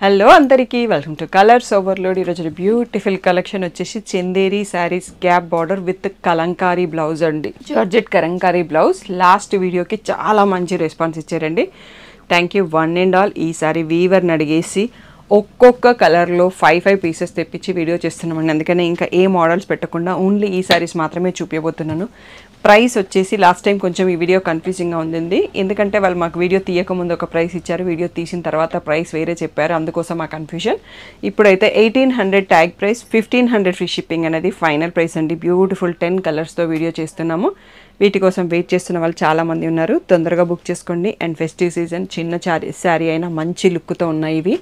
hello అందరికీ welcome to colours overload ఈరోజు beautiful collection వచ్చేసి Chanderi saris gap border with Kalamkari blouse అండి జార్జెట్ కలంకారీ బ్లౌజ్ లాస్ట్ వీడియోకి చాలా మంచి రెస్పాన్స్ ఇచ్చారండి thank you one and all ఈసారి వీవర్ని అడిగేసి ఒక్కొక్క కలర్లో ఫైవ్ ఫైవ్ పీసెస్ తెప్పించి వీడియో చేస్తున్నామండి అందుకనే ఇంకా ఏ మోడల్స్ పెట్టకుండా ఓన్లీ ఈ సారీస్ మాత్రమే చూపించబోతున్నాను ప్రైస్ వచ్చేసి లాస్ట్ టైం కొంచెం ఈ వీడియో కన్ఫ్యూజింగ్గా ఉంది ఎందుకంటే వాళ్ళు మాకు వీడియో తీయక ముందు ఒక ప్రైస్ ఇచ్చారు వీడియో తీసిన తర్వాత ప్రైస్ వేరే చెప్పారు అందుకోసం ఆ కన్ఫ్యూజన్ ఇప్పుడైతే eighteen hundred tag price fifteen hundred free shipping అనేది ఫైనల్ ప్రైస్ అండి బ్యూటిఫుల్ టెన్ కలర్స్తో వీడియో చేస్తున్నాము వీటి కోసం వెయిట్ చేస్తున్న వాళ్ళు చాలామంది ఉన్నారు తొందరగా బుక్ చేసుకోండి అండ్ ఫెస్టివ్ సీజన్ చిన్న చారీ శారీ అయినా మంచి లుక్తో ఉన్నాయి ఇవి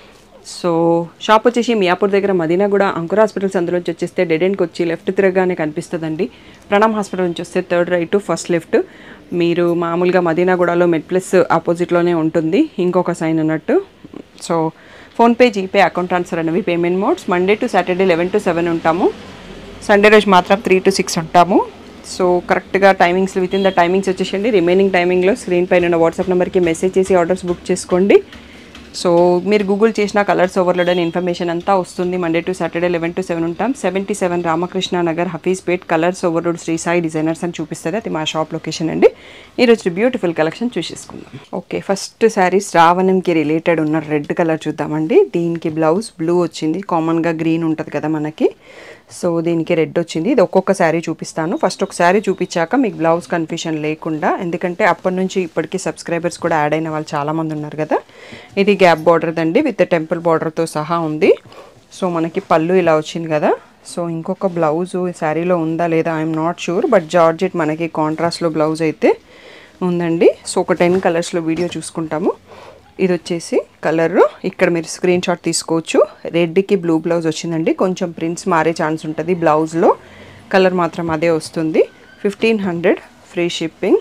సో షాప్ వచ్చేసి మియాపూర్ దగ్గర మదీనా కూడా అంకుర్ హాస్పిటల్స్ అందులోంచి వచ్చేస్తే డెడ్ ఎండ్కి వచ్చి లెఫ్ట్ తిరగగానే కనిపిస్తుందండి ప్రణామ్ హాస్పిటల్ నుంచి వస్తే థర్డ్ రైట్ ఫస్ట్ లెఫ్ట్ మీరు మామూలుగా మదీనాగూడలో మెడ్ ప్లస్ ఆపోజిట్లోనే ఉంటుంది ఇంకొక సైన్ అన్నట్టు so PhonePe GPay account transfer అనేవి payment modes Monday to Saturday eleven to seven ఉంటాము సండే రోజు మాత్రం త్రీ టు సిక్స్ ఉంటాము సో కరెక్ట్గా timings with in the timings వచ్చేసండి రిమైనింగ్ టైమింగ్లో స్క్రీన్ పైన ఉన్న వాట్సాప్ నెంబర్కి మెసేజ్ చేసి ఆర్డర్స్ బుక్ చేసుకోండి సో మీరు గూగుల్ చేసిన కలర్స్ ఓవర్లోడ్ అని ఇన్ఫర్మేషన్ అంతా వస్తుంది Monday to Saturday eleven to seven ఉంటాం seventy seven Ramakrishna Nagar Hafeezpet colours overload Shri Sai designers అని చూపిస్తుంది అది మా షాప్ లొకేషన్ అండి ఈరోజు బ్యూటిఫుల్ కలెక్షన్ చూసేసుకుందాం ఓకే ఫస్ట్ శారీ శ్రావణంకి రిలేటెడ్ ఉన్న రెడ్ కలర్ చూద్దామండి దీనికి బ్లౌజ్ బ్లూ వచ్చింది కామన్గా గ్రీన్ ఉంటుంది కదా మనకి సో దీనికి రెడ్ వచ్చింది ఇది ఒక్కొక్క శారీ చూపిస్తాను ఫస్ట్ ఒక శారీ చూపించాక మీకు బ్లౌజ్ కన్ఫ్యూషన్ లేకుండా ఎందుకంటే అప్పటి నుంచి ఇప్పటికీ సబ్స్క్రైబర్స్ కూడా యాడ్ అయిన వాళ్ళు చాలామంది ఉన్నారు కదా ఇది గ్యాప్ బార్డర్ దండి విత్ టెంపుల్ బార్డర్తో సహా ఉంది సో మనకి పళ్ళు ఇలా వచ్చింది కదా సో ఇంకొక బ్లౌజ్ శారీలో ఉందా లేదా I'm not sure but georgette మనకి కాంట్రాస్ట్లో బ్లౌజ్ అయితే ఉందండి సో ఒక టెన్ కలర్స్లో వీడియో చూసుకుంటాము ఇది వచ్చేసి కలర్ ఇక్కడ మీరు స్క్రీన్ షాట్ తీసుకోవచ్చు రెడ్కి బ్లూ బ్లౌజ్ వచ్చిందండి కొంచెం ప్రింట్స్ మారే ఛాన్స్ ఉంటుంది బ్లౌజ్లో కలర్ మాత్రం అదే వస్తుంది fifteen hundred free shipping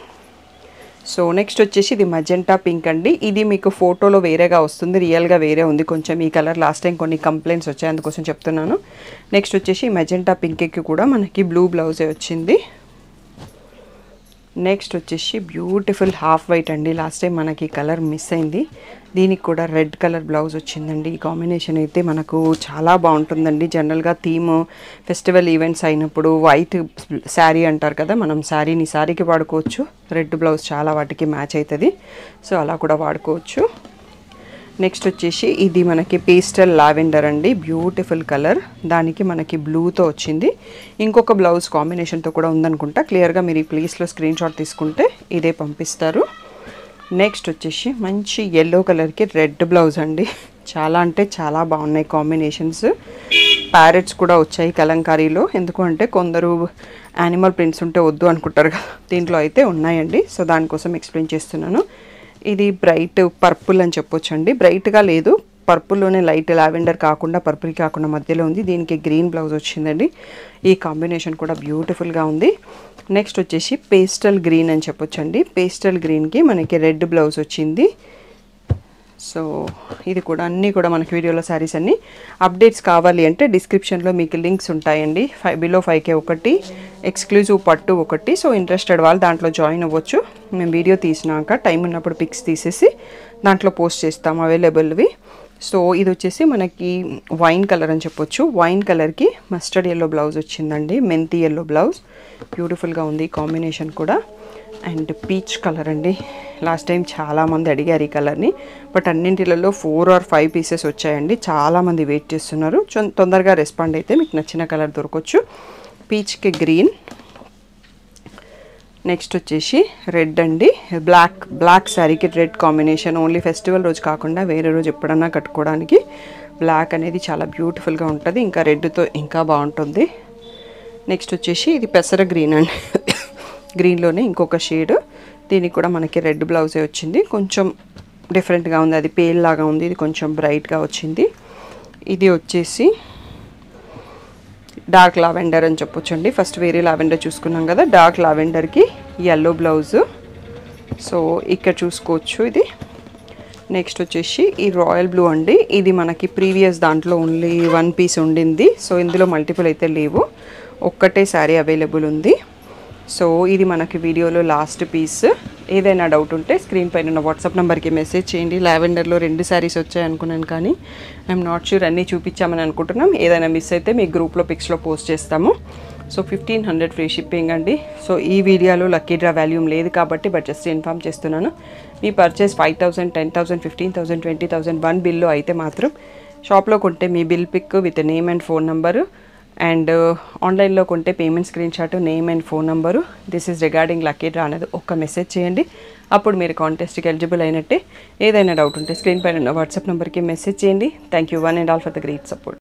so next వచ్చేసి ఇది మజెంటా పింక్ అండి ఇది మీకు ఫోటోలో వేరేగా వస్తుంది రియల్గా వేరే ఉంది కొంచెం ఈ కలర్ లాస్ట్ టైం కొన్ని కంప్లైంట్స్ వచ్చాయి అందుకోసం చెప్తున్నాను నెక్స్ట్ వచ్చేసి మజెంటా పింక్కి కూడా మనకి బ్లూ బ్లౌజే వచ్చింది నెక్స్ట్ వచ్చేసి బ్యూటిఫుల్ హాఫ్ వైట్ అండి లాస్ట్ టైం మనకి కలర్ మిస్ అయింది దీనికి కూడా రెడ్ కలర్ బ్లౌజ్ వచ్చిందండి ఈ కాంబినేషన్ అయితే మనకు చాలా బాగుంటుందండి జనరల్గా థీమ్ ఫెస్టివల్ ఈవెంట్స్ అయినప్పుడు వైట్ శారీ అంటారు కదా మనం శారీని శారీకి వాడుకోవచ్చు రెడ్ బ్లౌజ్ చాలా వాటికి మ్యాచ్ అవుతుంది సో అలా కూడా వాడుకోవచ్చు నెక్స్ట్ వచ్చేసి ఇది మనకి పేస్టల్ లావెండర్ అండి బ్యూటిఫుల్ కలర్ దానికి మనకి బ్లూతో వచ్చింది ఇంకొక బ్లౌజ్ కాంబినేషన్తో కూడా ఉందనుకుంటా క్లియర్గా మీరు ఈ ప్లేస్లో స్క్రీన్ షాట్ తీసుకుంటే ఇదే పంపిస్తారు నెక్స్ట్ వచ్చేసి మంచి ఎల్లో కలర్కి రెడ్ బ్లౌజ్ అండి చాలా అంటే చాలా బాగున్నాయి కాంబినేషన్స్ ప్యారెట్స్ కూడా వచ్చాయి కలంకారీలో ఎందుకు అంటే కొందరు యానిమల్ ప్రింట్స్ ఉంటే వద్దు అనుకుంటారు కదా దీంట్లో అయితే ఉన్నాయండి సో దానికోసం ఎక్స్ప్లెయిన్ చేస్తున్నాను ఇది బ్రైట్ పర్పుల్ అని చెప్పొచ్చు అండి బ్రైట్గా లేదు పర్పుల్లోనే లైట్ లావెండర్ కాకుండా పర్పుల్ కాకుండా మధ్యలో ఉంది దీనికి గ్రీన్ బ్లౌజ్ వచ్చిందండి ఈ కాంబినేషన్ కూడా బ్యూటిఫుల్గా ఉంది నెక్స్ట్ వచ్చేసి పేస్టల్ గ్రీన్ అని చెప్పొచ్చు అండి పేస్టల్ గ్రీన్కి మనకి రెడ్ బ్లౌజ్ వచ్చింది సో ఇది కూడా అన్నీ కూడా మనకి వీడియోలో శారీస్ అన్నీ అప్డేట్స్ కావాలి అంటే డిస్క్రిప్షన్లో మీకు లింక్స్ ఉంటాయండి ఫైవ్ బిలో ఫైవ్ కే ఒకటి ఎక్స్క్లూజివ్ పట్టు ఒకటి సో ఇంట్రెస్టెడ్ వాళ్ళు దాంట్లో జాయిన్ అవ్వచ్చు మేము వీడియో తీసినాక టైం ఉన్నప్పుడు పిక్స్ తీసేసి దాంట్లో పోస్ట్ చేస్తాం అవైలబుల్వి సో ఇది వచ్చేసి మనకి వైన్ కలర్ అని చెప్పొచ్చు వైన్ కలర్కి మస్టర్డ్ ఎల్లో బ్లౌజ్ వచ్చిందండి మెంతి ఎల్లో బ్లౌజ్ బ్యూటిఫుల్గా ఉంది కాంబినేషన్ కూడా అండ్ పీచ్ కలర్ అండి లాస్ట్ టైం చాలామంది అడిగారు ఈ కలర్ని బట్ అన్నింటిలలో ఫోర్ ఆర్ ఫైవ్ పీసెస్ వచ్చాయండి చాలామంది వెయిట్ చేస్తున్నారు చొ- తొందరగా రెస్పాండ్ అయితే మీకు నచ్చిన కలర్ దొరకవచ్చు పీచ్కి గ్రీన్ నెక్స్ట్ వచ్చేసి రెడ్ అండి బ్లాక్ బ్లాక్ శారీకి రెడ్ కాంబినేషన్ ఓన్లీ ఫెస్టివల్ రోజు కాకుండా వేరే రోజు ఎప్పుడన్నా కట్టుకోవడానికి బ్లాక్ అనేది చాలా బ్యూటిఫుల్గా ఉంటుంది ఇంకా రెడ్తో ఇంకా బాగుంటుంది నెక్స్ట్ వచ్చేసి ఇది పెసర గ్రీన్ అండి గ్రీన్లోనే ఇంకొక షేడ్ దీనికి కూడా మనకి రెడ్ బ్లౌజే వచ్చింది కొంచెం డిఫరెంట్గా ఉంది అది పేల్ లాగా ఉంది ఇది కొంచెం బ్రైట్గా వచ్చింది ఇది వచ్చేసి డార్క్ లావెండర్ అని చెప్పొచ్చండి ఫస్ట్ వేరే లావెండర్ చూసుకున్నాం కదా డార్క్ లావెండర్కి ఎల్లో బ్లౌజ్ సో ఇక్కడ చూసుకోవచ్చు ఇది నెక్స్ట్ వచ్చేసి ఈ రాయల్ బ్లూ అండి ఇది మనకి ప్రీవియస్ దాంట్లో ఓన్లీ వన్ పీస్ ఉండింది సో ఇందులో మల్టిపుల్ అయితే లేవు ఒక్కటే శారీ అవైలబుల్ ఉంది సో ఇది మనకి వీడియోలో లాస్ట్ పీస్ ఏదైనా డౌట్ ఉంటే స్క్రీన్ పైన ఉన్న వాట్సాప్ నెంబర్కి మెసేజ్ చేయండి లావెండర్లో రెండు శారీస్ వచ్చాయి అనుకున్నాను కానీ ఐఎమ్ నాట్ షూర్ అన్నీ చూపించామని అనుకుంటున్నాం ఏదైనా మిస్ అయితే మీ గ్రూప్లో పిక్స్లో పోస్ట్ చేస్తాము so fifteen hundred free shipping అండి సో ఈ వీడియోలో లక్కీ డ్రా వాల్యూమ్ లేదు కాబట్టి బట్ జస్ట్ ఇన్ఫామ్ చేస్తున్నాను మీ purchase five thousand ten thousand fifteen thousand twenty thousand one బిల్లో అయితే మాత్రం షాప్లో కొంటే మీ bill pic with name and phone number and ఆన్లైన్లో కొంటే payment screenshot name and phone number this is regarding lucky draw అనేది ఒక్క మెసేజ్ చేయండి అప్పుడు మీరు కాంటెస్ట్కి ఎలిజిబుల్ అయినట్టే ఏదైనా డౌట్ ఉంటే స్క్రీన్ పైన ఉన్న వాట్సాప్ నెంబర్కి మెసేజ్ చేయండి thank you one and all for the great support